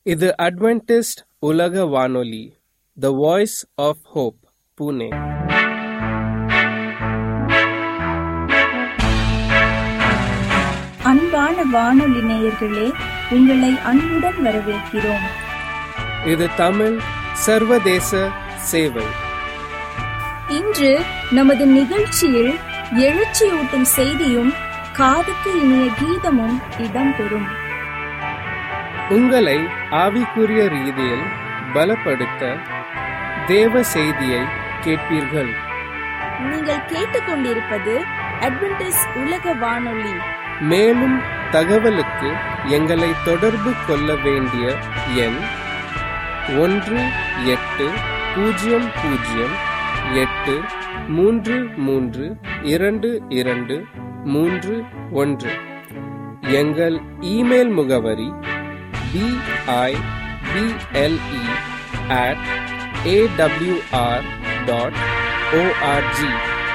இது அட்வென்டிஸ்ட் உலக வானொலி the voice of hope Pune அன்பான வானொலி நேயர்களே உங்களை அன்புடன் வரவேற்கிறோம் இது தமிழ் சர்வதேச சேவை இன்று நமது நிகழ்ச்சியில் எழுச்சியூட்டும் செய்தியும் காதுக்கு இனிய கீதமும் இடம்பெறும் உங்களை ஆவிக்குரிய ரீதியில் பலப்படுத்த தேவ செய்தியை கேட்பீர்கள் நீங்கள் கேட்டுக்கொண்டிருப்பது அட்வென்டிஸ் உலக வானொலி மேலும் தகவலுக்கு எங்களை தொடர்பு கொள்ள வேண்டிய எண் ஒன்று எட்டு பூஜ்ஜியம் பூஜ்ஜியம் எட்டு மூன்று மூன்று இரண்டு இரண்டு மூன்று ஒன்று எங்கள் இமெயில் முகவரி PIBLE at AWR dot ORG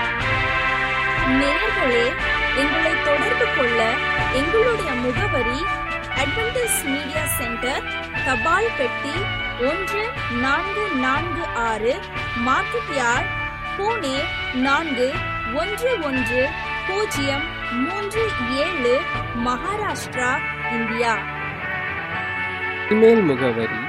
நேயர்களே எங்களை தொடர்பு கொள்ள எங்களுடைய முகவரி அட்வென்டிஸ் மீடியா சென்டர் தபால் பெட்டி ஒன்று நான்கு நான்கு ஆறு மார்க்கெட் யார்ட் பூனே நான்கு ஒன்று ஒன்று பூஜ்ஜியம் மூன்று ஏழு மகாராஷ்டிரா இந்தியா இமெயில் முகவரி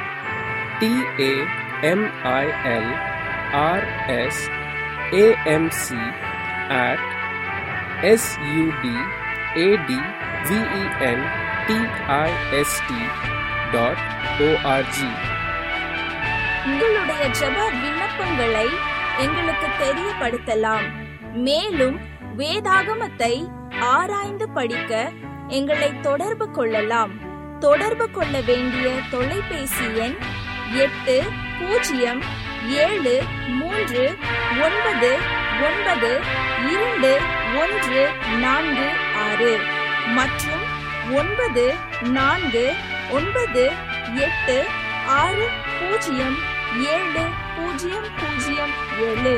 TAMIL RS AMC at SUD AT VEN TIST dot ORG உங்களுடைய ஜெப விண்ணப்பங்களை எங்களுக்கு தெரியப்படுத்தலாம் மேலும் வேதாகமத்தை ஆராய்ந்து படிக்க எங்களை தொடர்பு கொள்ளலாம் தொடர்பு கொள்ள வேண்டிய தொலைபேசி எண் எட்டு பூஜ்ஜியம் ஏழு மூன்று ஒன்பது ஒன்பது இரண்டு ஒன்று நான்கு ஆறு மற்றும் ஒன்பது நான்கு ஒன்பது எட்டு ஆறு பூஜ்ஜியம் ஏழு பூஜ்ஜியம் பூஜ்ஜியம் ஏழு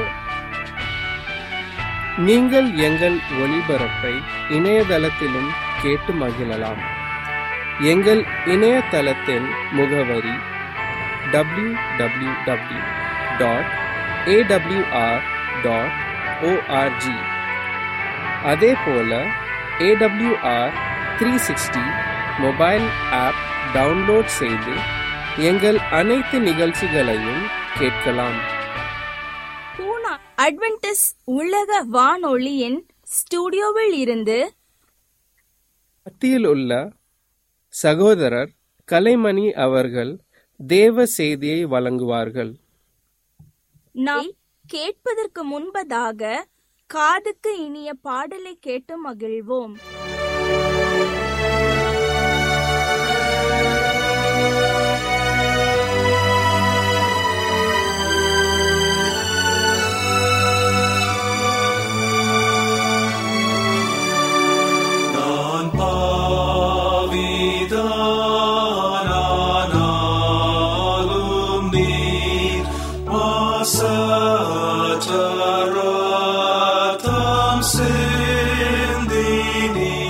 நீங்கள் எங்கள் ஒளிபரப்பை இணையதளத்திலும் கேட்டு மகிழலாம் எங்கள் இணையதளத்தின் முகவரி W W W dot AWR dot ORG அதே போல AWR three sixty mobile app download செய்து எங்கள் அனைத்து நிகழ்ச்சிகளையும் கேட்கலாம் பூனா அட்வென்டிஸ் உலக வானொலியின் ஸ்டுடியோவில் இருந்து மத்தியில் உள்ள சகோதரர் கலைமணி அவர்கள் தேவ செய்தியை வழங்குவார்கள் நாம் கேட்பதற்கு முன்பதாக காதுக்கு இனிய பாடலை கேட்டு மகிழ்வோம் நான் பாவிதானானாலும் நீர் வாசற்றரத்தம் சிந்தினீர்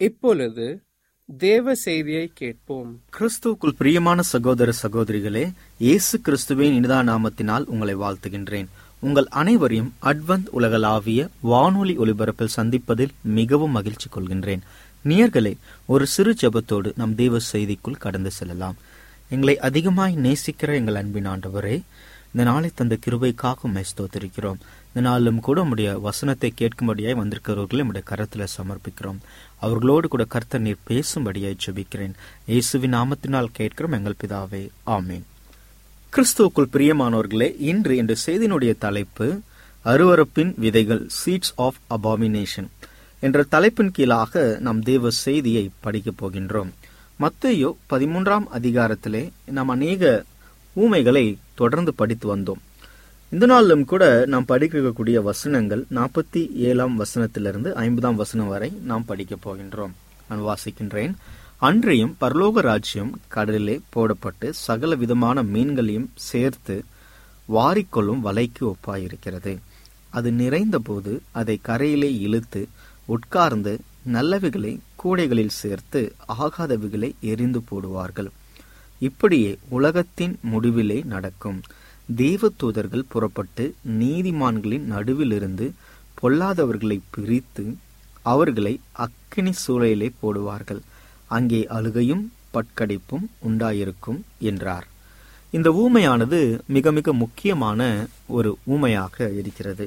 இப்பொழுது தேவ செய்தியை கேட்போம் கிறிஸ்துவுக்குள் பிரியமான சகோதர சகோதரிகளே இயேசு கிறிஸ்துவின் இனிதா நாமத்தினால் உங்களை வாழ்த்துகின்றேன் உங்கள் அனைவரையும் அட்வந்த் உலகளாவிய வானொலி ஒலிபரப்பில் சந்திப்பதில் மிகவும் மகிழ்ச்சி கொள்கின்றேன் நேயர்களே ஒரு சிறு ஜெபத்தோடு நம் தேவ செய்திக்குள் கடந்து செல்லலாம் எங்களை அதிகமாய் நேசிக்கிற எங்கள் அன்பின் ஆண்டவரே இந்த நாளை தந்த கிருபைக்காக உம்மை ஸ்தோத்திரிக்கிறோம் இந்த நாளிலும் கூட உம்முடைய வசனத்தை கேட்கும்படியாய் வந்திருக்கிறவர்களை உம்முடைய கரத்தில் சமர்ப்பிக்கிறோம் அவர்களோடு கூட கர்த்தர் நீர் பேசும்படியாய் ஜெபிக்கிறேன் இயேசுவின் நாமத்தினால் கேட்கிறோம் எங்கள் பிதாவே ஆமேன் கிறிஸ்துவுக்குள் பிரியமானவர்களே இன்று இந்த செய்தியினுடைய தலைப்பு அருவருப்பின் விதைகள் சீட்ஸ் ஆஃப் அபாமினேஷன் என்ற தலைப்பின் கீழாக நாம் தேவ செய்தியை படிக்கப் போகின்றோம் மத்தேயு பதிமூன்றாம் அதிகாரத்திலே நாம் அநேக ஊமைகளை தொடர்ந்து படித்து வந்தோம் இந்த நாளிலும் கூட நாம் படிக்கக்கூடிய வசனங்கள் நாற்பத்தி ஏழாம் வசனத்திலிருந்து ஐம்பதாம் வசனம் வரை நாம் படிக்கப் போகின்றோம் நான் வாசிக்கின்றேன் அன்றையும் பரலோக ராஜ்யம் கடலிலே போடப்பட்டு சகல விதமான மீன்களையும் சேர்த்து வாரிக்கொள்ளும் வலைக்கு ஒப்பாயிருக்கிறது அது நிறைந்தபோது அதை கரையிலே இழுத்து உட்கார்ந்து நல்லவைகளை கூடைகளில் சேர்த்து ஆகாதவைகளை எரிந்து போடுவார்கள் இப்படியே உலகத்தின் முடிவிலே நடக்கும் தேவ தூதர்கள் புறப்பட்டு நீதிமான்களின் நடுவிலிருந்து பொல்லாதவர்களை பிரித்து அவர்களை அக்கினி சூளையிலே போடுவார்கள் அங்கே அழுகையும் பட்கடிப்பும் உண்டாயிருக்கும் என்றார் இந்த ஊமையானது மிக மிக முக்கியமான ஒரு ஊமையாக இருக்கிறது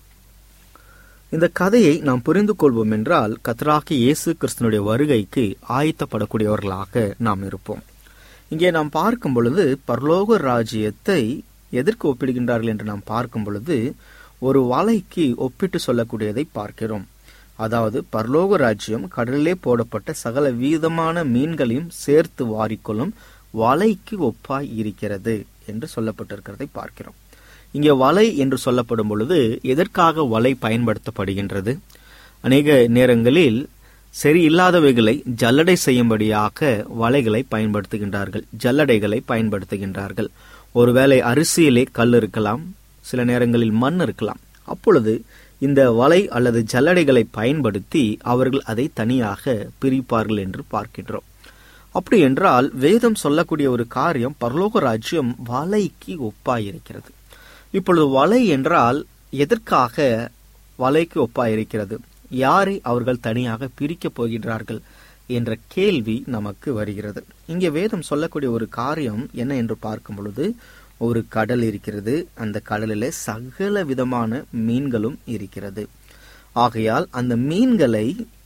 இந்த கதையை நாம் புரிந்து கொள்வோம் என்றால் கத்தராகி இயேசு கிறிஸ்தனுடைய வருகைக்கு ஆயத்தப்படக்கூடியவர்களாக நாம் இருப்போம் இங்கே நாம் பார்க்கும் பொழுது பரலோக ராஜ்யத்தை எதற்கு ஒப்பிடுகின்றார்கள் என்று நாம் பார்க்கும் பொழுது ஒரு வலைக்கு ஒப்பிட்டு சொல்லக்கூடியதை பார்க்கிறோம் அதாவது பரலோக ராஜ்யம் கடலிலே போடப்பட்ட சகல வீதமான மீன்களையும் சேர்த்து வாரிக்கொள்ளும் வலைக்கு ஒப்பாய் இருக்கிறது என்று சொல்லப்பட்டிருக்கிறதை பார்க்கிறோம் இங்கே வலை என்று சொல்லப்படும் பொழுது எதற்காக வலை பயன்படுத்தப்படுகின்றது அநேக நேரங்களில் சரியில்லாதவைகளை ஜல்லடை செய்யும்படியாக வலைகளை பயன்படுத்துகின்றார்கள் ஜல்லடைகளை பயன்படுத்துகின்றார்கள் ஒருவேளை அரிசியிலே கல் இருக்கலாம் சில நேரங்களில் மண் இருக்கலாம் அப்பொழுது இந்த வலை அல்லது ஜல்லடைகளை பயன்படுத்தி அவர்கள் அதை தனியாக பிரிப்பார்கள் என்று பார்க்கின்றோம் அப்படி என்றால் வேதம் சொல்லக்கூடிய ஒரு காரியம் பரலோக ராஜ்யம் வலைக்கு ஒப்பாயிருக்கிறது இப்பொழுது வலை என்றால் எதற்காக வலைக்கு ஒப்பாயிருக்கிறது யாரை அவர்கள் தனியாக பிரிக்கப் போகின்றார்கள் என்ற கேள்வி நமக்கு வருகிறது இங்கே வேதம் சொல்லக்கூடிய ஒரு காரியம் என்ன என்று பார்க்கும் பொழுது ஒரு கடல் இருக்கிறது அந்த கடலிலே சகல விதமான மீன்களும் இருக்கிறது ஆகையால் அந்த மீன்களை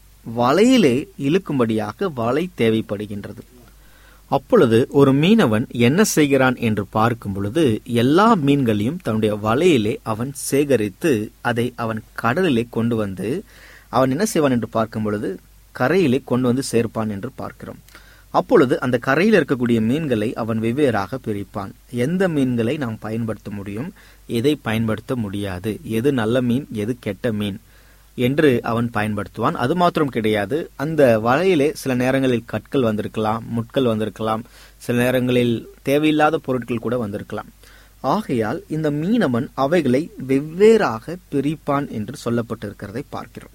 வலையிலே இழுக்கும்படியாக வலை தேவைப்படுகின்றது அப்பொழுது ஒரு மீனவன் என்ன செய்கிறான் என்று பார்க்கும் பொழுது எல்லா மீன்களையும் தன்னுடைய வலையிலே அவன் சேகரித்து அதை அவன் கடலிலே கொண்டு வந்து அவன் என்ன செய்வான் என்று பார்க்கும் பொழுது கரையிலே கொண்டு வந்து சேர்ப்பான் என்று பார்க்கிறோம் அப்பொழுது அந்த கரையில் இருக்கக்கூடிய மீன்களை அவன் வெவ்வேறாக பிரிப்பான் எந்த மீன்களை நாம் பயன்படுத்த முடியும் எதை பயன்படுத்த முடியாது எது நல்ல மீன் எது கெட்ட மீன் என்று அவன் பயன்படுத்துவான் அது மாத்திரம் கிடையாது அந்த வலையிலே சில நேரங்களில் கற்கள் வந்திருக்கலாம் முட்கள் வந்திருக்கலாம் சில நேரங்களில் தேவையில்லாத பொருட்கள் கூட வந்திருக்கலாம் ஆகையால் இந்த மீனவன் அவைகளை வெவ்வேறாக பிரிப்பான் என்று சொல்லப்பட்டிருக்கிறதை பார்க்கிறோம்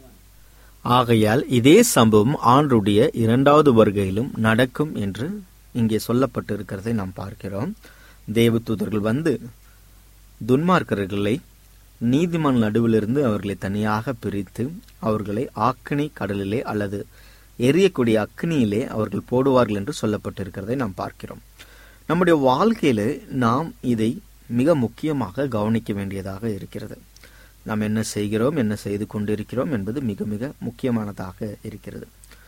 ஆகையால் இதே சம்பவம் ஆண்டுடைய இரண்டாவது வருகையிலும் நடக்கும் என்று இங்கே சொல்லப்பட்டிருக்கிறதை நாம் பார்க்கிறோம் தேவதூதர்கள் வந்து துன்மார்க்கர்களை நீதிமன்ற நடுவிலிருந்து அவர்களை தனியாக பிரித்து அவர்களை ஆக்கினி கடலிலே அல்லது எரியக்கூடிய அக்னியிலே அவர்கள் போடுவார்கள் என்று சொல்லப்பட்டிருக்கிறதை நாம் பார்க்கிறோம் நம்முடைய வாழ்க்கையில நாம் இதை மிக முக்கியமாக கவனிக்க வேண்டியதாக இருக்கிறது நாம் என்ன செய்கிறோம் என்ன செய்து கொண்டிருக்கிறோம் என்பது மிக மிக முக்கியமானதாக இருக்கிறது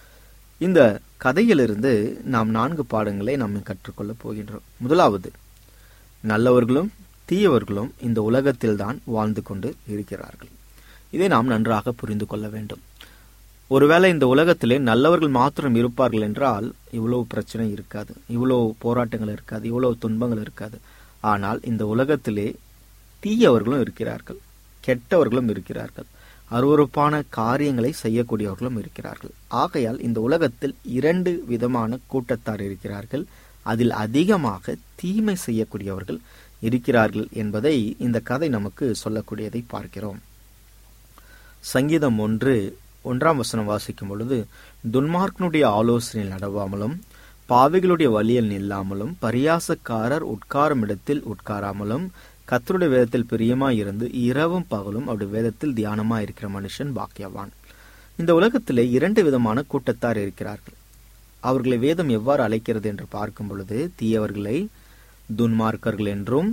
இந்த கதையிலிருந்து நாம் நான்கு பாடங்களை நாம் கற்றுக்கொள்ளப் போகின்றோம் முதலாவது நல்லவர்களும் தீயவர்களும் இந்த உலகத்தில்தான் வாழ்ந்து கொண்டு இருக்கிறார்கள் இதை நாம் நன்றாக புரிந்து கொள்ள வேண்டும் ஒருவேளை இந்த உலகத்திலே நல்லவர்கள் மாத்திரம் இருப்பார்கள் என்றால் இவ்வளவு பிரச்சனை இருக்காது இவ்வளவு போராட்டங்கள் இருக்காது இவ்வளவு துன்பங்கள் இருக்காது ஆனால் இந்த உலகத்திலே தீயவர்களும் இருக்கிறார்கள் கெட்டவர்களும் இருக்கிறார்கள் அருவறுப்பான காரியங்களை செய்யக்கூடியவர்களும் இருக்கிறார்கள் ஆகையால் இந்த உலகத்தில் இரண்டு விதமான கூட்டத்தார் இருக்கிறார்கள் அதில் அதிகமாக தீமை செய்யக்கூடியவர்கள் இருக்கிறார்கள் என்பதை இந்த கதை நமக்கு சொல்லக்கூடியதை பார்க்கிறோம் சங்கீதம் ஒன்று ஒன்றாம் வசனம் வாசிக்கும் பொழுது துன்மார்க்கனுடைய ஆலோசனையில் நடவாமலும் பாவிகளுடைய வழியில் நில்லாமலும் பரியாசக்காரர் உட்காரும் இடத்தில் உட்காராமலும் கத்தருடைய வேதத்தில் பிரியமாய் இருந்து இரவும் பகலும் அவருடைய வேதத்தில் தியானமாய் இருக்கிற மனுஷன் பாக்கியவான் இந்த உலகத்திலே இரண்டு விதமான கூட்டத்தார் இருக்கிறார்கள் அவர்களை வேதம் எவ்வாறு அழைக்கிறது என்று பார்க்கும் பொழுது தீயவர்களை துன்மார்க்கர்கள் என்றும்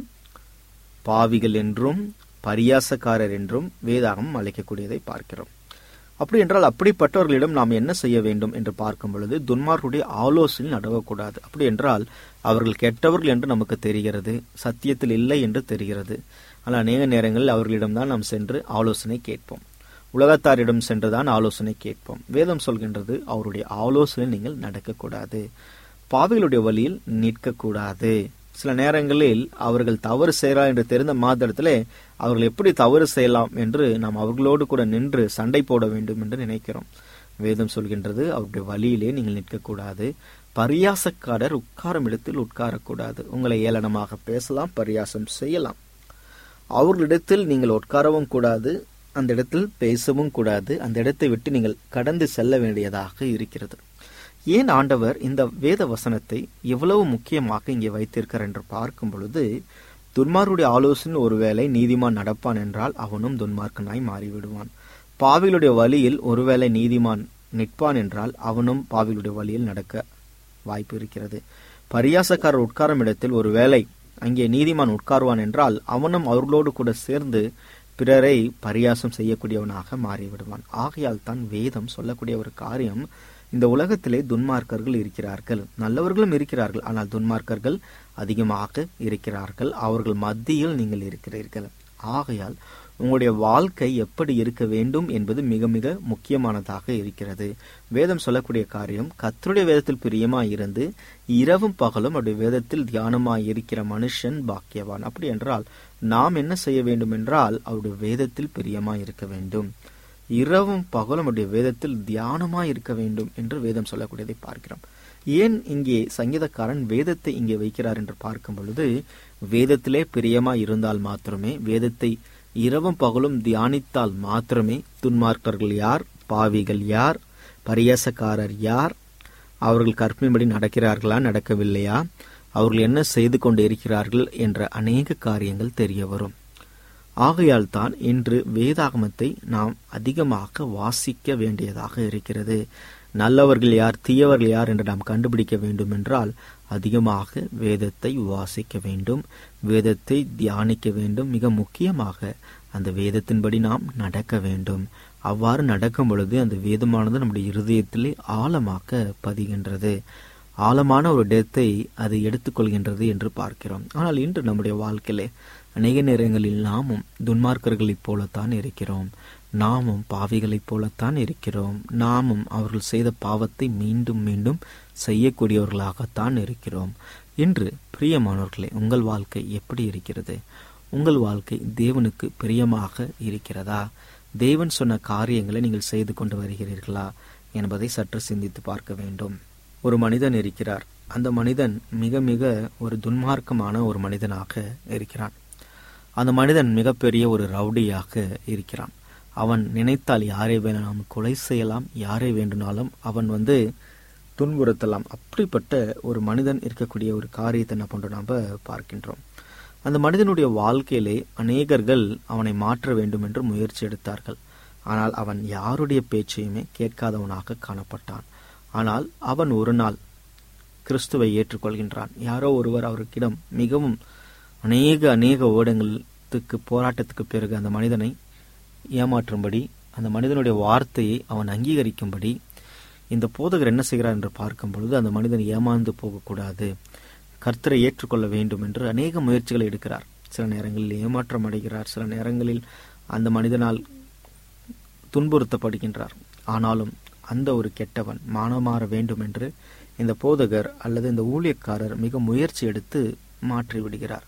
பாவிகள் என்றும் பரியாசக்காரர் என்றும் வேதாகம் அழைக்கக்கூடியதை பார்க்கிறோம் அப்படி என்றால் அப்படிப்பட்டவர்களிடம் நாம் என்ன செய்ய வேண்டும் என்று பார்க்கும் பொழுது துன்மார்களுடைய ஆலோசனை நடக்கக்கூடாது அப்படி என்றால் அவர்கள் கெட்டவர்கள் என்று நமக்கு தெரிகிறது சத்தியத்தில் இல்லை என்று தெரிகிறது ஆனால் அநேக நேரங்களில் அவர்களிடம்தான் நாம் சென்று ஆலோசனை கேட்போம் உலகத்தாரிடம் சென்றுதான் ஆலோசனை கேட்போம் வேதம் சொல்கின்றது அவருடைய ஆலோசனை நீங்கள் நடக்கக்கூடாது பாவிகளுடைய வழியில் நிற்கக்கூடாது சில நேரங்களில் அவர்கள் தவறு செய்யலாம் என்று தெரிந்த மாத்திரத்திலே அவர்கள் எப்படி தவறு செய்யலாம் என்று நாம் அவர்களோடு கூட நின்று சண்டை போட வேண்டும் என்று நினைக்கிறோம் வேதம் சொல்கின்றது அவருடைய வழியிலே நீங்கள் நிற்கக்கூடாது பரியாசக்காரர் உட்காரும் இடத்தில் உட்காரக்கூடாது உங்களை ஏளனமாக பேசலாம் பரியாசம் செய்யலாம் அவர்களிடத்தில் நீங்கள் உட்காரவும் கூடாது அந்த இடத்தில் பேசவும் கூடாது அந்த இடத்தை விட்டு நீங்கள் கடந்து செல்ல வேண்டியதாக இருக்கிறது ஏன் ஆண்டவர் இந்த வேத வசனத்தை எவ்வளவு முக்கியமாக இங்கே வைத்திருக்கிறார் என்று பார்க்கும் பொழுது துன்மார்களுடைய ஆலோசனை ஒருவேளை நீதிமான் நடப்பான் என்றால் அவனும் துன்மார்க்கனாய் மாறிவிடுவான் பாவிகளுடைய வழியில் ஒருவேளை நீதிமான் நிற்பான் என்றால் அவனும் பாவிகளுடைய வழியில் நடக்க வாய்ப்பு இருக்கிறது பரியாசக்காரர் உட்காரும் இடத்தில் ஒருவேளை அங்கே நீதிமான் உட்காருவான் என்றால் அவனும் அவர்களோடு கூட சேர்ந்து பிறரை பரியாசம் செய்யக்கூடியவனாக மாறிவிடுவான் ஆகையால் தான் வேதம் சொல்லக்கூடிய ஒரு காரியம் இந்த உலகத்திலே துன்மார்க்கர்கள் இருக்கிறார்கள் நல்லவர்களும் இருக்கிறார்கள் ஆனால் துன்மார்க்கர்கள் அதிகமாக இருக்கிறார்கள் அவர்கள் மத்தியில் நீங்கள் இருக்கிறீர்கள் ஆகையால் உங்களுடைய வாழ்க்கை எப்படி இருக்க வேண்டும் என்பது மிக மிக முக்கியமானதாக இருக்கிறது வேதம் சொல்லக்கூடிய காரியம் கத்தருடைய வேதத்தில் பிரியமாய் இருந்து இரவும் பகலும் அவருடைய வேதத்தில் தியானமாய் இருக்கிற மனுஷன் பாக்கியவான் அப்படி என்றால் நாம் என்ன செய்ய வேண்டும் என்றால் அவருடைய வேதத்தில் பிரியமாய் இருக்க வேண்டும் இரவும் பகலும் அவருடைய வேதத்தில் தியானமாய் இருக்க வேண்டும் என்று வேதம் சொல்லக்கூடியதை பார்க்கிறோம் ஏன் இங்கே சங்கீதக்காரன் வேதத்தை இங்கே வைக்கிறார் என்று பார்க்கும் பொழுது வேதத்திலே பிரியமாய் இருந்தால் மாத்திரமே வேதத்தை இரவும் பகலும் தியானித்தால் மாத்திரமே துன்மார்க்கர்கள் யார் பாவிகள் யார் பரியாசக்காரர் யார் அவர்கள் கற்பின்படி நடக்கிறார்களா நடக்கவில்லையா அவர்கள் என்ன செய்து கொண்டு இருக்கிறார்கள் என்ற அநேக காரியங்கள் தெரிய வரும் ஆகையால் தான் இன்று வேதாகமத்தை நாம் அதிகமாக வாசிக்க வேண்டியதாக இருக்கிறது நல்லவர்கள் யார் தீயவர்கள் யார் என்று நாம் கண்டுபிடிக்க வேண்டும் என்றால் அதிகமாக வேதத்தை வாசிக்க வேண்டும் வேதத்தை தியானிக்க வேண்டும் மிக முக்கியமாக அந்த வேதத்தின்படி நாம் நடக்க வேண்டும் அவ்வாறு நடக்கும் பொழுது அந்த வேதமானது நம்முடைய இருதயத்திலே ஆழமாக பதிகின்றது ஆழமான ஒரு இடத்தை அது எடுத்துக்கொள்கின்றது என்று பார்க்கிறோம் ஆனால் இன்று நம்முடைய வாழ்க்கையிலே அநேக நேரங்களில் நாமும் துன்மார்க்கர்களைப் போலத்தான் இருக்கிறோம் நாமும் பாவிகளைப் போலத்தான் இருக்கிறோம் நாமும் அவர்கள் செய்த பாவத்தை மீண்டும் மீண்டும் செய்யக்கூடியவர்களாகத்தான் இருக்கிறோம் இன்று பிரியமானவர்களே உங்கள் வாழ்க்கை எப்படி இருக்கிறது உங்கள் வாழ்க்கை தேவனுக்கு பிரியமாக இருக்கிறதா தேவன் சொன்ன காரியங்களை நீங்கள் செய்து கொண்டு வருகிறீர்களா என்பதை சற்று சிந்தித்து பார்க்க வேண்டும் ஒரு மனிதன் இருக்கிறார் அந்த மனிதன் மிக மிக ஒரு துன்மார்க்கமான ஒரு மனிதனாக இருக்கிறான் அந்த மனிதன் மிகப்பெரிய ஒரு ரவுடியாக இருக்கிறான் அவன் நினைத்தால் யாரை வேணாலும் கொலை செய்யலாம் யாரை வேண்டுனாலும் அவன் வந்து துன்புறுத்தலாம் அப்படிப்பட்ட ஒரு மனிதன் இருக்கக்கூடிய ஒரு காரியத்தை என்ன பண்றோம் நாம பார்க்கின்றோம் அந்த மனிதனுடைய வாழ்க்கையிலே அநேகர்கள் அவனை மாற்ற வேண்டும் என்று முயற்சி எடுத்தார்கள் ஆனால் அவன் யாருடைய பேச்சையுமே கேட்காதவனாக காணப்பட்டான் ஆனால் அவன் ஒரு நாள் கிறிஸ்துவை ஏற்றுக்கொள்கின்றான் யாரோ ஒருவர் அவருக்கிடம் மிகவும் அநேக அநேக ஓடங்களுக்கு போராட்டத்துக்கு பிறகு அந்த மனிதனை ஏமாற்றும்படி அந்த மனிதனுடைய வார்த்தையை அவன் அங்கீகரிக்கும்படி இந்த போதகர் என்ன செய்கிறார் என்று பார்க்கும் பொழுது அந்த மனிதன் ஏமாந்து போகக்கூடாது கர்த்தரை ஏற்றுக்கொள்ள வேண்டும் என்று அநேக முயற்சிகளை எடுக்கிறார் சில நேரங்களில் ஏமாற்றம் அடைகிறார் சில நேரங்களில் அந்த மனிதனால் துன்புறுத்தப்படுகின்றார் ஆனாலும் அந்த ஒரு கெட்டவன் மானமாற வேண்டும் என்று இந்த போதகர் அல்லது இந்த ஊழியக்காரர் மிக முயற்சி எடுத்து மாற்றி விடுகிறார்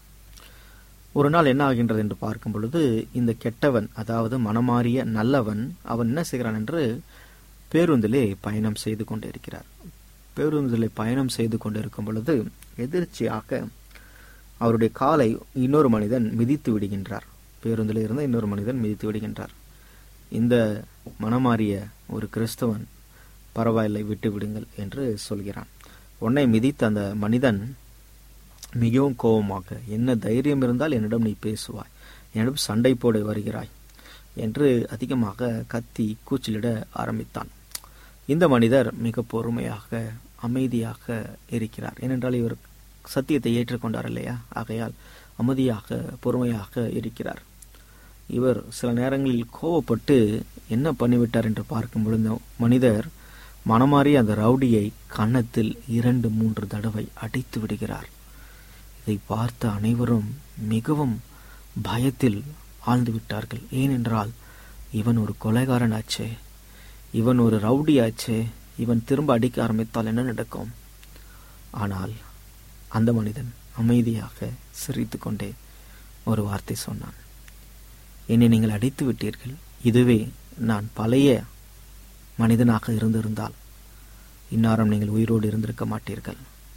ஒரு நாள் என்ன ஆகின்றது என்று பார்க்கும் பொழுது இந்த கெட்டவன் அதாவது மனமாறிய நல்லவன் அவன் என்ன செய்கிறான் என்று பேருந்திலே பயணம் செய்து கொண்டிருக்கிறார் பேருந்திலே பயணம் செய்து கொண்டிருக்கும் பொழுது எதிர்ச்சியாக அவருடைய காலை இன்னொரு மனிதன் மிதித்து விடுகின்றார் பேருந்தில் இருந்த இன்னொரு மனிதன் மிதித்து விடுகின்றார் இந்த மனமாறிய ஒரு கிறிஸ்தவன் பரவாயில்லை விட்டு விடுங்கள் என்று சொல்கிறான் உன்னை மிதித்த அந்த மனிதன் மிகவும் கோபமாக என்ன தைரியம் இருந்தால் என்னிடம் நீ பேசுவாய் என்னிடம் சண்டை போட வருகிறாய் என்று அதிகமாக கத்தி கூச்சலிட ஆரம்பித்தான் இந்த மனிதர் மிக பொறுமையாக அமைதியாக இருக்கிறார் ஏனென்றால் இவர் சத்தியத்தை ஏற்றுக்கொண்டார் இல்லையா ஆகையால் அமைதியாக பொறுமையாக இருக்கிறார் இவர் சில நேரங்களில் கோவப்பட்டு என்ன பண்ணிவிட்டார் என்று பார்க்கும் பொழுது மனிதர் மனமாறி அந்த ரவுடியை கன்னத்தில் இரண்டு மூன்று தடவை அடித்து விடுகிறார் இதை பார்த்த அனைவரும் மிகவும் பயத்தில் ஆழ்ந்து விட்டார்கள் ஏனென்றால் இவன் ஒரு கொலைகாரன் ஆச்சே இவன் ஒரு ரவுடி ஆச்சே இவன் திரும்ப அடிக்க ஆரம்பித்தால் என்ன நடக்கும் ஆனால் அந்த மனிதன் அமைதியாக சிரித்து கொண்டே ஒரு வார்த்தை சொன்னான் என்னை நீங்கள் அடித்து விட்டீர்கள் இதுவே நான் பழைய மனிதனாக இருந்திருந்தால் இந்நேரம் நீங்கள் உயிரோடு இருந்திருக்க மாட்டீர்கள்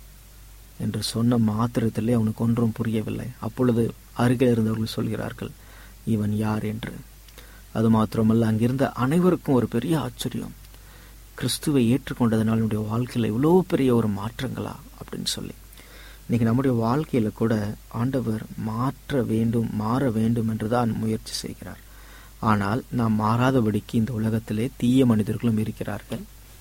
என்று சொன்ன மாத்திரத்திலே அவனுக்கு ஒன்றும் புரியவில்லை அப்பொழுது அருகில் இருந்தவர்கள் சொல்கிறார்கள் இவன் யார் என்று அது மாத்திரமல்ல அங்கிருந்த அனைவருக்கும் ஒரு பெரிய ஆச்சரியம் கிறிஸ்துவை ஏற்றுக்கொண்டதனால் நம்முடைய வாழ்க்கையில் இவ்வளோ பெரிய ஒரு மாற்றங்களா அப்படின்னு சொல்லி இன்னைக்கு நம்முடைய வாழ்க்கையில கூட ஆண்டவர் மாற்ற வேண்டும் மாற வேண்டும் என்றுதான் முயற்சி செய்கிறார் ஆனால் நாம் மாறாதபடிக்கு இந்த உலகத்திலே தீய மனிதர்களும் இருக்கிறார்கள்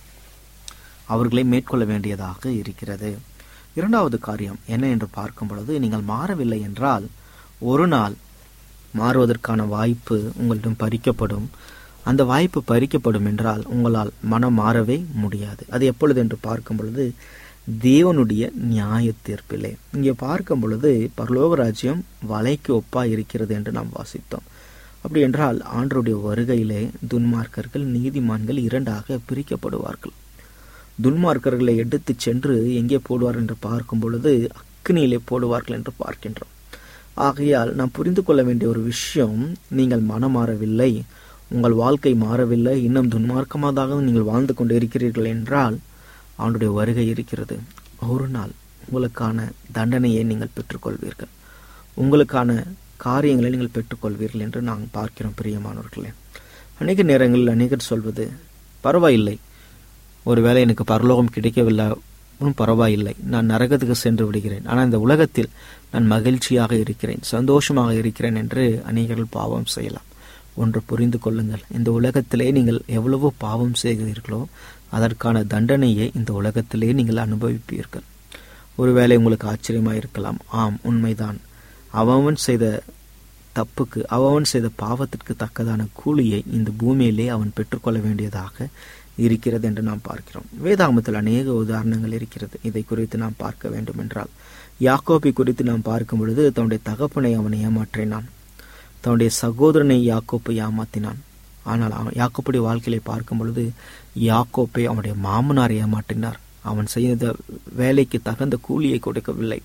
அவர்களை மேற்கொள்ள வேண்டியதாக இருக்கிறது இரண்டாவது காரியம் என்ன என்று பார்க்கும் பொழுது நீங்கள் மாறவில்லை என்றால் ஒரு நாள் மாறுவதற்கான வாய்ப்பு உங்களிடம் பறிக்கப்படும் அந்த வாய்ப்பு பறிக்கப்படும் என்றால் உங்களால் மனம் மாறவே முடியாது அது எப்பொழுது என்று பார்க்கும் பொழுது தேவனுடைய நியாய தீர்ப்பிலே இங்கே பார்க்கும் பொழுது பரலோக ராஜ்யம் வலைக்கு ஒப்பா இருக்கிறது என்று நாம் வாசித்தோம் அப்படி என்றால் ஆண்டருடைய வருகையிலே துன்மார்க்கர்கள் நீதிமான்கள் இரண்டாக பிரிக்கப்படுவார்கள் துன்மார்க்கர்களை எடுத்து சென்று எங்கே போடுவார் என்று பார்க்கும் பொழுது அக்னியிலே போடுவார்கள் என்று பார்க்கின்றோம் ஆகையால் நாம் புரிந்து கொள்ள வேண்டிய ஒரு விஷயம் நீங்கள் மனம் மாறவில்லை உங்கள் வாழ்க்கை மாறவில்லை இன்னும் துன்மார்க்கமாக நீங்கள் வாழ்ந்து கொண்டு இருக்கிறீர்கள் என்றால் அவனுடைய வருகை இருக்கிறது ஒரு நாள் உங்களுக்கான தண்டனையை நீங்கள் பெற்றுக்கொள்வீர்கள் உங்களுக்கான காரியங்களை நீங்கள் பெற்றுக்கொள்வீர்கள் என்று நாங்கள் பார்க்கிறோம் பிரியமானவர்களே அநேக நேரங்களில் அநேகர் சொல்வது பரவாயில்லை ஒருவேளை எனக்கு பரலோகம் கிடைக்கவில்லை பரவாயில்லை நான் நரகத்துக்கு சென்று விடுகிறேன் ஆனால் இந்த உலகத்தில் நான் மகிழ்ச்சியாக இருக்கிறேன் சந்தோஷமாக இருக்கிறேன் என்று அநேகர்கள் பாவம் செய்யலாம் ஒன்று புரிந்து கொள்ளுங்கள் இந்த உலகத்திலே நீங்கள் எவ்வளவோ பாவம் செய்கிறீர்களோ அதற்கான தண்டனையை இந்த உலகத்திலே நீங்கள் அனுபவிப்பீர்கள் ஒருவேளை உங்களுக்கு ஆச்சரியமாக இருக்கலாம் ஆம் உண்மைதான் அவன் செய்த தப்புக்கு அவன் செய்த பாவத்திற்கு தக்கதான கூலியை இந்த பூமியிலே அவன் பெற்றுக்கொள்ள வேண்டியதாக இருக்கிறது என்று நாம் பார்க்கிறோம் வேதாகமத்தில் அநேக உதாரணங்கள் இருக்கிறது இதை குறித்து நாம் பார்க்க வேண்டும் என்றால் யாக்கோப்பை குறித்து நாம் பார்க்கும் பொழுது தன்னுடைய தகப்பனை அவன் ஏமாற்றினான் தன்னுடைய சகோதரனை யாக்கோப்பை ஏமாத்தினான் ஆனால் அவன் யாக்கோப்புடைய வாழ்க்கையை பார்க்கும் பொழுது யாக்கோப்பை அவனுடைய மாமனார் ஏமாற்றினார் அவன் செய்த வேலைக்கு தகுந்த கூலியை கொடுக்கவில்லை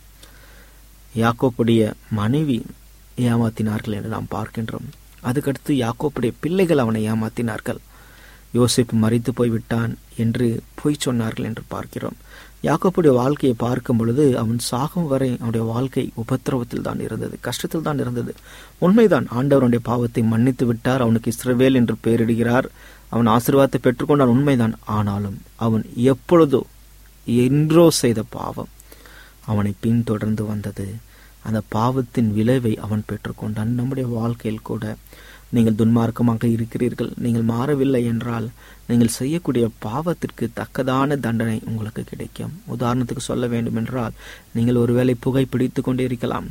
யாக்கோப்புடைய மனைவி ஏமாத்தினார்கள் என்று நாம் பார்க்கின்றோம் அதுக்கடுத்து யாக்கோப்புடைய பிள்ளைகள் அவனை ஏமாத்தினார்கள் யோசிப்பு மறித்து போய்விட்டான் என்று பொய் சொன்னார்கள் என்று பார்க்கிறோம் யாக்கோப்புடைய வாழ்க்கையை பார்க்கும் பொழுது அவன் சாகும் வரை அவனுடைய வாழ்க்கை உபத்திரவத்தில் தான் இருந்தது கஷ்டத்தில் தான் இருந்தது உண்மைதான் ஆண்டவருடைய பாவத்தை மன்னித்து விட்டார் அவனுக்கு இஸ்ரவேல் என்று பெயரிடுகிறார் அவன் ஆசீர்வாதத்தை பெற்றுக்கொண்டான் உண்மைதான் ஆனாலும் அவன் எப்பொழுதோ என்றோ செய்த பாவம் அவனை பின்தொடர்ந்து வந்தது அந்த பாவத்தின் விளைவை அவன் பெற்றுக்கொண்டான் நம்முடைய வாழ்க்கையில் கூட நீங்கள் துன்மார்க்கமாக இருக்கிறீர்கள் நீங்கள் மாறவில்லை என்றால் நீங்கள் செய்யக்கூடிய பாவத்திற்கு தக்கதான தண்டனை உங்களுக்கு கிடைக்கும் உதாரணத்துக்கு சொல்ல வேண்டும் என்றால் நீங்கள் ஒருவேளை புகை பிடித்து கொண்டே இருக்கலாம்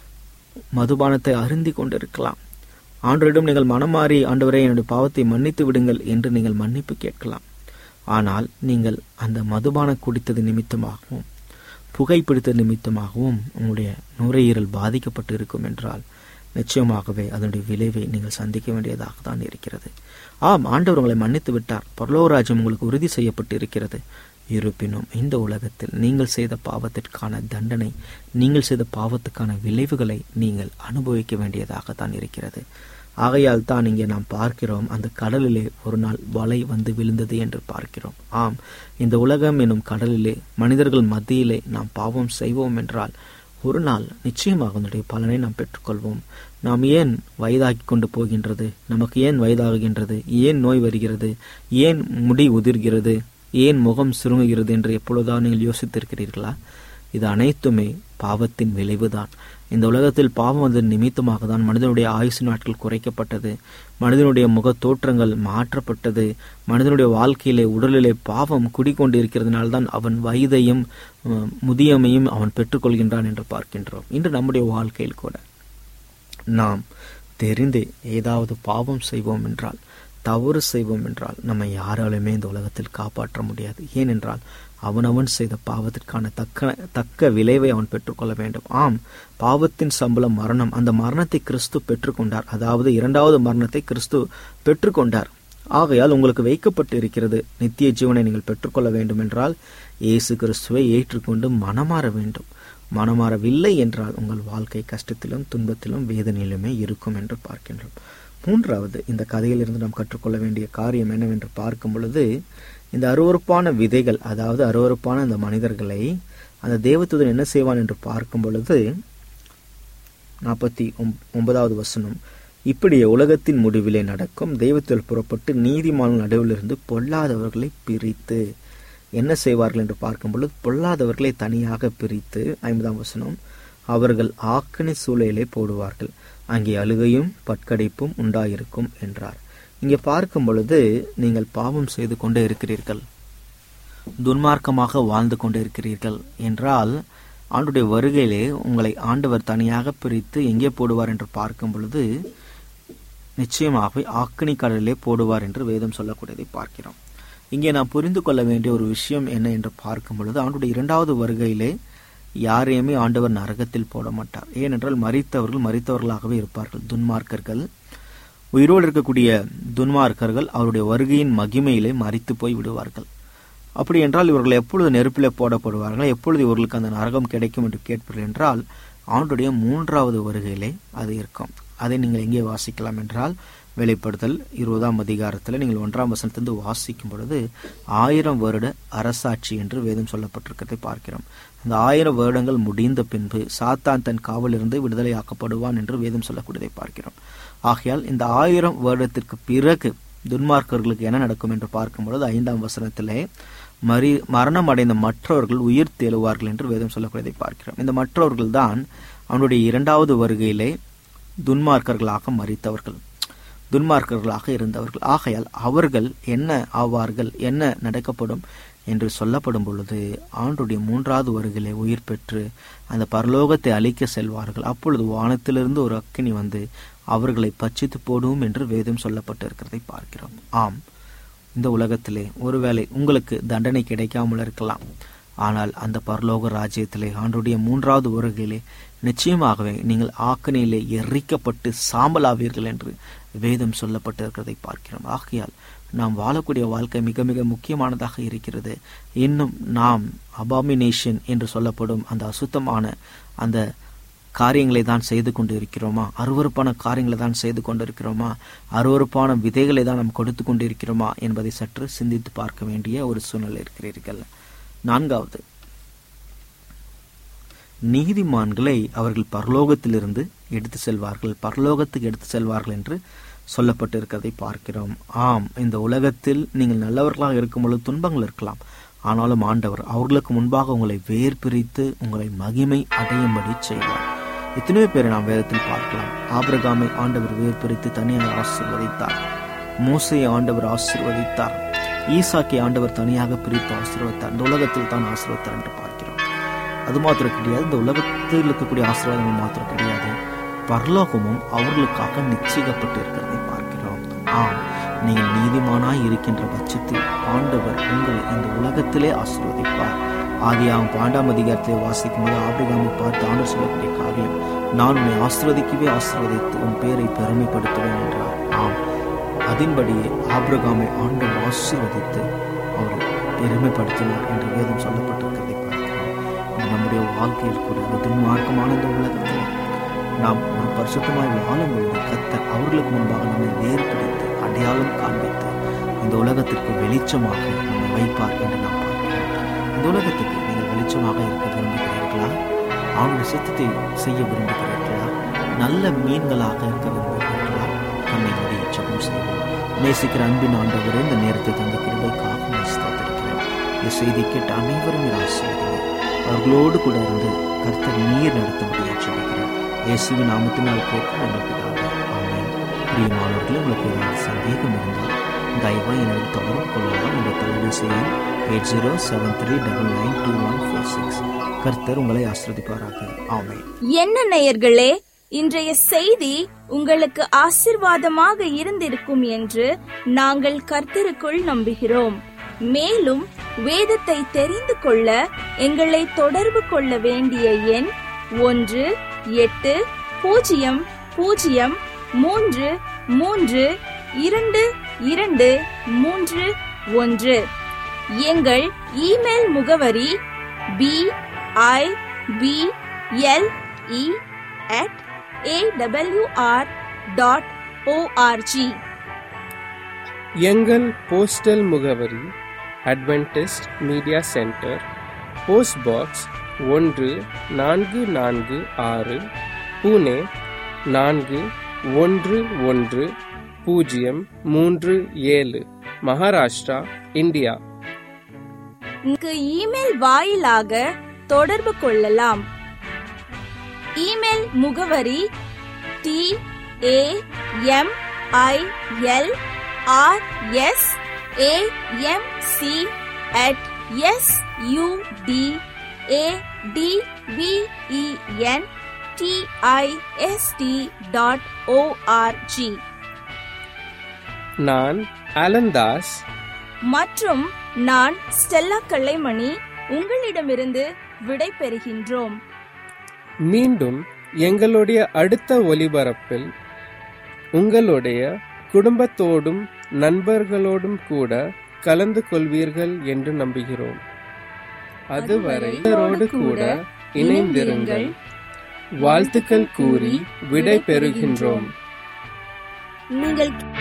மதுபானத்தை அருந்தி கொண்டிருக்கலாம் ஆண்டவரிடம் நீங்கள் மனமாறி ஆண்டவரை என்னுடைய பாவத்தை மன்னித்து விடுங்கள் என்று நீங்கள் மன்னிப்பு கேட்கலாம் ஆனால் நீங்கள் அந்த மதுபான குடித்தது நிமித்தமாகவும் புகைப்பிடித்த நிமித்தமாகவும் உங்களுடைய நுரையீரல் பாதிக்கப்பட்டு இருக்கும் என்றால் நிச்சயமாகவே அதனுடைய விளைவை நீங்கள் சந்திக்க வேண்டியதாக தான் இருக்கிறது ஆம் ஆண்டவர் உங்களை மன்னித்து விட்டார் பரலோராஜ்யம் உங்களுக்கு உறுதி செய்யப்பட்டு இருக்கிறது இருப்பினும் இந்த உலகத்தில் நீங்கள் செய்த பாவத்திற்கான தண்டனை நீங்கள் செய்த பாவத்துக்கான விளைவுகளை நீங்கள் அனுபவிக்க வேண்டியதாக தான் இருக்கிறது ஆகையால் தான் இங்கே நாம் பார்க்கிறோம் அந்த கடலிலே ஒரு நாள் வலை வந்து விழுந்தது என்று பார்க்கிறோம் ஆம் இந்த உலகம் எனும் கடலிலே மனிதர்கள் மத்தியிலே நாம் பாவம் செய்வோம் என்றால் ஒரு நாள் நிச்சயமாக அதனுடைய பலனை நாம் பெற்றுக்கொள்வோம் நாம் ஏன் வயதாகி கொண்டு போகின்றது நமக்கு ஏன் வயதாகுகின்றது ஏன் நோய் வருகிறது ஏன் முடி உதிர்கிறது ஏன் முகம் சுருங்குகிறது என்று எப்பொழுதாவது நீங்கள் யோசித்திருக்கிறீர்களா இது அனைத்துமே பாவத்தின் விளைவுதான் இந்த உலகத்தில் பாவம் வந்ததன் நிமித்தமாக தான் மனிதனுடைய ஆயுசு நாட்கள் குறைக்கப்பட்டது மனிதனுடைய முக தோற்றங்கள் மாற்றப்பட்டது மனிதனுடைய வாழ்க்கையிலே உடலிலே பாவம் குடிக்கொண்டிருக்கிறதுனால தான் அவன் வயதையும் அஹ், முதியமையும் அவன் பெற்றுக்கொள்கின்றான் என்று பார்க்கின்றோம் இன்று நம்முடைய வாழ்க்கையில் கூட நாம் தெரிந்தே ஏதாவது பாவம் செய்வோம் என்றால் தவறு செய்வோம் என்றால் நம்மை யாராலுமே இந்த உலகத்தில் காப்பாற்ற முடியாது ஏனென்றால் அவனவன் செய்த பாவத்திற்கான தக்க தக்க விளைவை அவன் பெற்றுக்கொள்ள வேண்டும் ஆம் பாவத்தின் சம்பளம் மரணம் அந்த மரணத்தை கிறிஸ்து பெற்றுக்கொண்டார் அதாவது இரண்டாவது மரணத்தை கிறிஸ்து பெற்றுக்கொண்டார் ஆகையால் உங்களுக்கு வைக்கப்பட்டு இருக்கிறது நித்திய ஜீவனை நீங்கள் பெற்றுக்கொள்ள வேண்டும் என்றால் இயேசு கிறிஸ்துவை ஏற்றுக்கொண்டு மனமாற வேண்டும் மனமாறவில்லை என்றால் உங்கள் வாழ்க்கை கஷ்டத்திலும் துன்பத்திலும் வேதனையிலுமே இருக்கும் என்று பார்க்கின்றோம் மூன்றாவது இந்த கதையிலிருந்து நாம் கற்றுக்கொள்ள வேண்டிய காரியம் என்னவென்று பார்க்கும் பொழுது இந்த அருவருப்பான விதைகள் அதாவது அருவருப்பான இந்த மனிதர்களை அந்த தேவதூதன் என்ன செய்வான் என்று பார்க்கும் பொழுது நாற்பத்தி ஒன்பதாவது வசனம் இப்படியே உலகத்தின் முடிவிலே நடக்கும் தெய்வத்தில் புறப்பட்டு நீதிமான நடுவிலிருந்து பொல்லாதவர்களை பிரித்து என்ன செய்வார்கள் என்று பார்க்கும் பொழுது பொல்லாதவர்களை தனியாக பிரித்து ஐம்பதாம் வசனம் அவர்கள் ஆக்கணி சூழலை போடுவார்கள் அங்கே அழுகையும் பட்கடைப்பும் உண்டாயிருக்கும் என்றார் இங்கே பார்க்கும் பொழுது நீங்கள் பாவம் செய்து கொண்டே இருக்கிறீர்கள் துன்மார்க்கமாக வாழ்ந்து கொண்டே இருக்கிறீர்கள் என்றால் ஆண்டுடைய வருகையிலே உங்களை ஆண்டவர் தனியாக பிரித்து எங்கே போடுவார் என்று பார்க்கும் பொழுது நிச்சயமாகவே ஆக்கணி கடலிலே போடுவார் என்று வேதம் சொல்லக்கூடியதை பார்க்கிறோம் இங்கே நாம் புரிந்து கொள்ள வேண்டிய ஒரு விஷயம் என்ன என்று பார்க்கும் பொழுது ஆண்டுடைய இரண்டாவது வருகையிலே யாரையுமே ஆண்டவர் நரகத்தில் போட மாட்டார் ஏனென்றால் மறித்தவர்கள் மறித்தவர்களாகவே இருப்பார்கள் துன்மார்க்கர்கள் உயிரோடு இருக்கக்கூடிய துன்மார்க்கர்கள் அவருடைய வருகையின் மகிமையிலே மறித்து போய் விடுவார்கள் அப்படி என்றால் இவர்கள் எப்பொழுது நெருப்பிலே போடப்படுவார்கள் எப்பொழுது இவர்களுக்கு அந்த நரகம் கிடைக்கும் என்று கேட்பீர்கள் என்றால் ஆண்டுடைய மூன்றாவது வருகையிலே அது இருக்கும் அதை நீங்கள் எங்கே வாசிக்கலாம் என்றால் வெளிப்படுத்தல் இருபதாம் அதிகாரத்தில் நீங்கள் ஒன்றாம் வசனத்திலிருந்து வாசிக்கும் பொழுது ஆயிரம் வருட அரசாட்சி என்று வேதம் சொல்லப்பட்டிருக்கிறதை பார்க்கிறோம் அந்த ஆயிரம் வருடங்கள் முடிந்த பின்பு சாத்தான் தன் காவலிருந்து விடுதலையாக்கப்படுவான் என்று வேதம் சொல்லக்கூடியதை பார்க்கிறோம் ஆகையால் இந்த ஆயிரம் வருடத்திற்கு பிறகு துன்மார்க்கர்களுக்கு என்ன நடக்கும் என்று பார்க்கும் பொழுது ஐந்தாம் வசனத்திலே மறி மரணம் அடைந்த மற்றவர்கள் உயிர் தேழுவார்கள் என்று வேதம் சொல்லக்கூடியதை பார்க்கிறோம் இந்த மற்றவர்கள் தான் அவனுடைய இரண்டாவது வருகையிலே துன்மார்க்கர்களாக மறித்தவர்கள் துன்மார்க்கர்களாக இருந்தவர்கள் ஆகையால் அவர்கள் என்ன ஆவார்கள் என்ன நடக்கப்படும் என்று சொல்லப்படும் பொழுது ஆண்டுடைய மூன்றாவது வருகிலே உயிர் பெற்று அந்த பரலோகத்தை அழிக்க செல்வார்கள் அப்பொழுது வானத்திலிருந்து ஒரு அக்கினி வந்து அவர்களை பச்சித்து போடும் என்று வேதம் சொல்லப்பட்டிருக்கிறதை பார்க்கிறோம் ஆம் இந்த உலகத்திலே ஒருவேளை உங்களுக்கு தண்டனை கிடைக்காமல் இருக்கலாம் ஆனால் அந்த பரலோக ராஜ்யத்திலே ஆண்டுடைய மூன்றாவது வருகையிலே நிச்சயமாகவே நீங்கள் ஆக்கணியிலே எரிக்கப்பட்டு சாம்பலாவீர்கள் என்று வேதம் சொல்லப்பட்டிருக்கிறதை பார்க்கிறோம் ஆகையால் நாம் வாழக்கூடிய வாழ்க்கை மிக மிக முக்கியமானதாக இருக்கிறது இன்னும் நாம் அபாமினேஷன் என்று சொல்லப்படும் அந்த அசுத்தமான அந்த காரியங்களை தான் செய்து கொண்டு இருக்கிறோமா அருவறுப்பான காரியங்களை தான் செய்து கொண்டு இருக்கிறோமா அருவறுப்பான விதைகளை தான் நாம் கொடுத்து கொண்டு இருக்கிறோமா என்பதை சற்று சிந்தித்து பார்க்க வேண்டிய ஒரு சூழ்நிலை இருக்கிறீர்கள் நான்காவது நீதிமான்களை அவர்கள் பரலோகத்திலிருந்து எடுத்து செல்வார்கள் பரலோகத்துக்கு எடுத்து செல்வார்கள் என்று சொல்லப்பட்டிருக்கிறதை பார்க்கிறோம் ஆம் இந்த உலகத்தில் நீங்கள் நல்லவர்களாக இருக்கும் பொழுது துன்பங்கள் இருக்கலாம் ஆனாலும் ஆண்டவர் அவர்களுக்கு முன்பாக உங்களை வேர் பிரித்து உங்களை மகிமை அடையும்படி செய்வார் எத்தனையோ பேரை நாம் வேதத்தில் பார்க்கலாம் ஆபிரகாமை ஆண்டவர் வேர் பிரித்து தனியாக ஆசிர்வதித்தார் மூசையை ஆண்டவர் ஆசிர்வதித்தார் ஈசாக்கை ஆண்டவர் தனியாக பிரித்து ஆசீர்வதித்தார் இந்த உலகத்தில் தான் ஆசீர்வதித்தார் என்று பார்க்கிறோம் அது மாத்திரம் கிடையாது இந்த உலகத்தில் இருக்கக்கூடிய ஆசீர்வாதங்கள் மாத்திரம் கிடையாது பரலோகமும் அவர்களுக்காக நிச்சயிக்கப்பட்டு இருக்கிறதை பார்க்கிறோம் ஆம் நீங்கள் நீதிமானாய் இருக்கின்ற பட்சத்தில் ஆண்டவர் உங்களை இந்த உலகத்திலே ஆசீர்வதிப்பார் ஆதியாகும் பாண்டாம் அதிகாரத்தை வாசிக்கும் போது ஆபிரகாமை பார்த்து ஆண்டவர் சொல்லக்கூடிய காரியம் நான் உன்னை ஆசிர்வதிக்கவே ஆசீர்வதித்து உன் பேரை பெருமைப்படுத்துவேன் என்றார் ஆம் அதன்படியே ஆபிரகாமை ஆண்டவர் ஆசீர்வதித்து அவர் பெருமைப்படுத்தினார் என்று வேதம் சொல்லப்பட்டிருக்கிறதை பார்க்கிறோம் இது நம்முடைய வாழ்க்கையில் கூட இந்த துன்மார்க்கமான இந்த உலகத்தில் நாம் ஒரு பரிசுத்தமாய் வாழும் பொழுது கத்தர் அவர்களுக்கு முன்பாக நம்மை வேறுபடுத்தி அடையாளம் காண்பித்து இந்த உலகத்திற்கு வெளிச்சமாக நம்மை வைப்பார் என்று நாம் பார்க்கிறோம் இந்த உலகத்துக்கு நீங்கள் வெளிச்சமாக இருக்க விரும்புகிறீர்களா அவங்க சித்தத்தை செய்ய விரும்புகிறீர்களா நல்ல மீன்களாக இருக்க விரும்புகிறீர்களா கண்ணை மூடி ஜெபம் செய்வோம் நேசிக்கிற அன்பின் ஆண்டவரே இந்த நேரத்தை தந்த கிருபைக்காக நான் ஸ்தோத்திரிக்கிறேன் இந்த செய்தி கேட்ட அனைவரும் நீர் ஆசீர்வதிங்க அவர்களோடு கூட இருந்து கர்த்தர் நீர் நடத்த முடியும் ஜெபிக்கிறேன் இயேசுவின் நாமத்தினால் கேட்க நல்ல பிதாவே ஆமென் பிரியமானவர்களே உங்களுக்கு ஏதாவது சந்தேகம் இருந்தால் தயவா எனது தொடர்பு கொள்ளலாம் என்ற தொலைபேசியை eight zero seven three double nine two one four six கர்த்தர் உங்களை ஆசிர்வதிப்பாராக ஆமென் என்ன நேயர்களே இன்றைய செய்தி உங்களுக்கு ஆசிர்வாதமாக இருந்திருக்கும் என்று நாங்கள் கர்த்தருக்குள் நம்புகிறோம் மேலும் வேதத்தை தெரிந்து கொள்ள எங்களை தொடர்பு கொள்ள வேண்டிய எண் ஒன்று எட்டு பூஜ்ஜியம் பூஜ்ஜியம் மூன்று மூன்று இரண்டு இரண்டு மூன்று ஒன்று எங்கள் இமெயில் முகவரி P I B L E at AWR dot ORG எங்கள் போஸ்டல் முகவரி Adventist media centre post box ஒன்று நான்கு நான்கு ஆறு புனே நான்கு ஒன்று ஒன்று பூஜ்ஜியம் மூன்று ஏழு மகாராஷ்டிரா இந்தியா இங்கு இமெயில் வாயிலாக தொடர்பு கொள்ளலாம் இமெயில் முகவரி T A M I L R S A M C at S U D A T V E N T I S T dot ORG நான் அலந்தாஸ் மற்றும் நான் ஸ்டெல்லா கல்லைமணி உங்களிடமிருந்து விடை பெறுகின்றோம் மீண்டும் எங்களுடைய அடுத்த ஒலிபரப்பில் உங்களுடைய குடும்பத்தோடும் நண்பர்களோடும் கூட கலந்து கொள்வீர்கள் என்று நம்புகிறோம் அதுவரை இவரோடு கூட இணைந்திருங்கள் வாழ்த்துக்கள் கூறி விடை பெறுகின்றோம் நீங்கள்